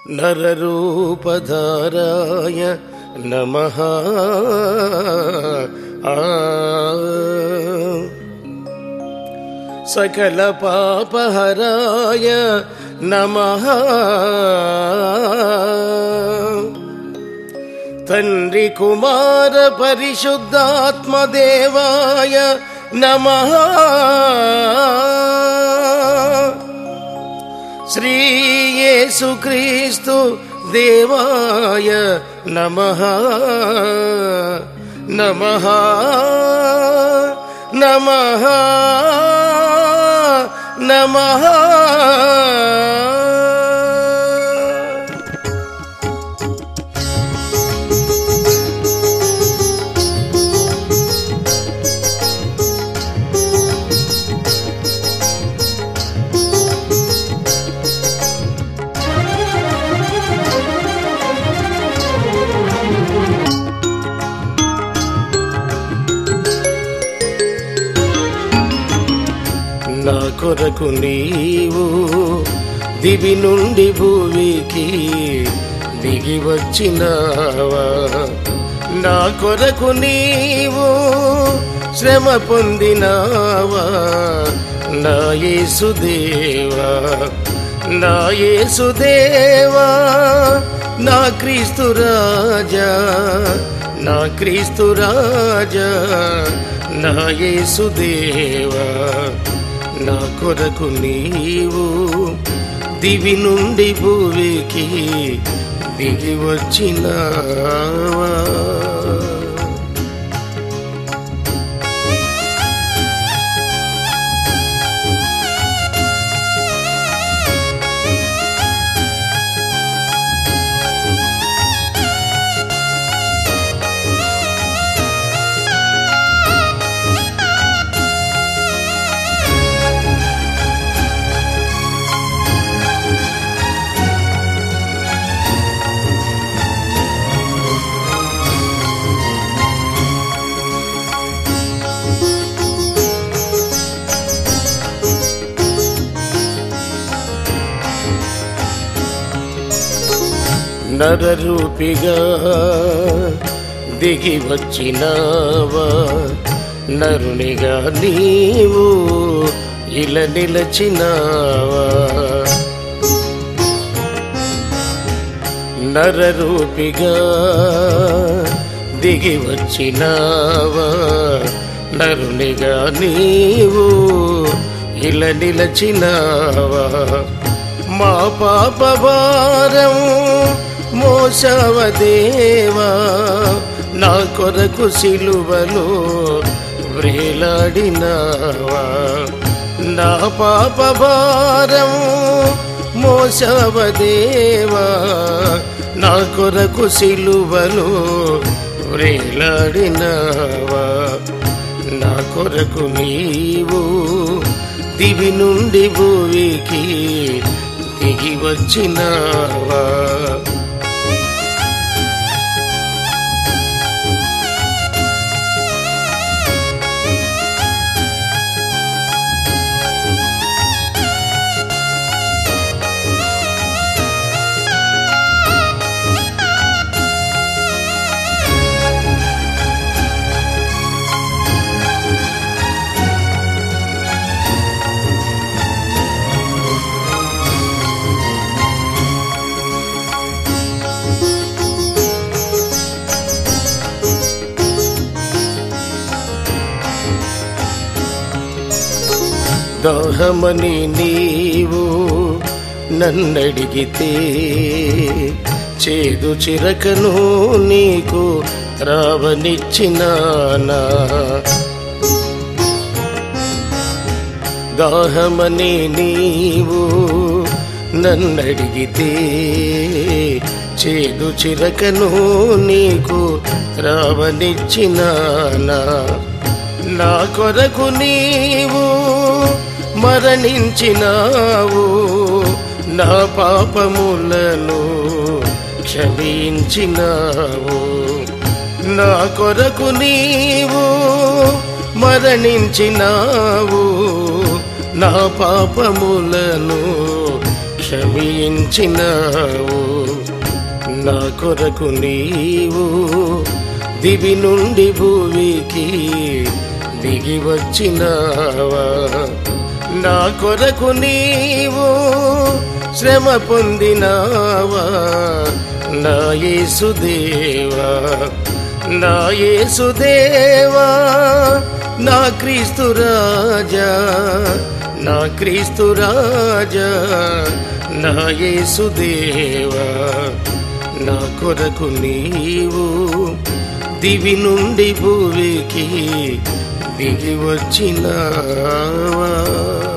నరరూపధారాయ నమ సకల పాపహరాయ నమ తండ్రి కుమార పరిశుద్ధాత్మదేవాయ నమ శ్రీయేసుక్రీస్తు దేవాయ నమ నమ నమ నమ నా కొరకు నీవు దివి నుండి భూమికి దిగి వచ్చినావా నా కొరకు నీవు శ్రమ పొందినావా నా యేసుదేవా నా యేసుదేవా నా క్రీస్తు రాజా నా క్రీస్తు రాజా నా యేసుదేవా నా కొరకు నీవు దివి నుండి భూమికి దిగి వచ్చినావా నరరూపిగా దిగి వచ్చినావా నరునిగా నీవు ఇలా నిలచినావా నరరూపిగా దిగి వచ్చినావా నరునిగా నీవు ఇలా నిలచినావా మా పాప భారం మోసవదేవా నా కొరకు సిలువలో వ్రేలాడినావా నా పాప భారం మోసవదేవా నా కొరకు సిలువలో వ్రేలాడినావా నా కొరకు నీవు దివి నుండి భూమికి దిగి వచ్చినావా దాహమని నీవు నన్నడిగితే చేదు చిరకను నీకు రావనిచ్చినానా దాహమని నీవు నన్నడిగితే చేదు చిరకను నీకు రావనిచ్చినానా నా కొరకు నీవు మరణించినావు నా పాపములను క్షమించినావు నా కొరకు నీవు మరణించినావు నా పాపములను క్షమించినావు క్షమించినావు నా కొరకు నీవు దివి నుండి భూమికి దిగి వచ్చినావా నా కొరకు నీవు శ్రమ పొందినావా నా యేసుదేవా నా యేసుదేవా నా క్రీస్తు రాజా నా క్రీస్తు రాజా నా యేసుదేవా నా కొరకు నీవు దివి నుండి భూమికి దిగి వచ్చినావా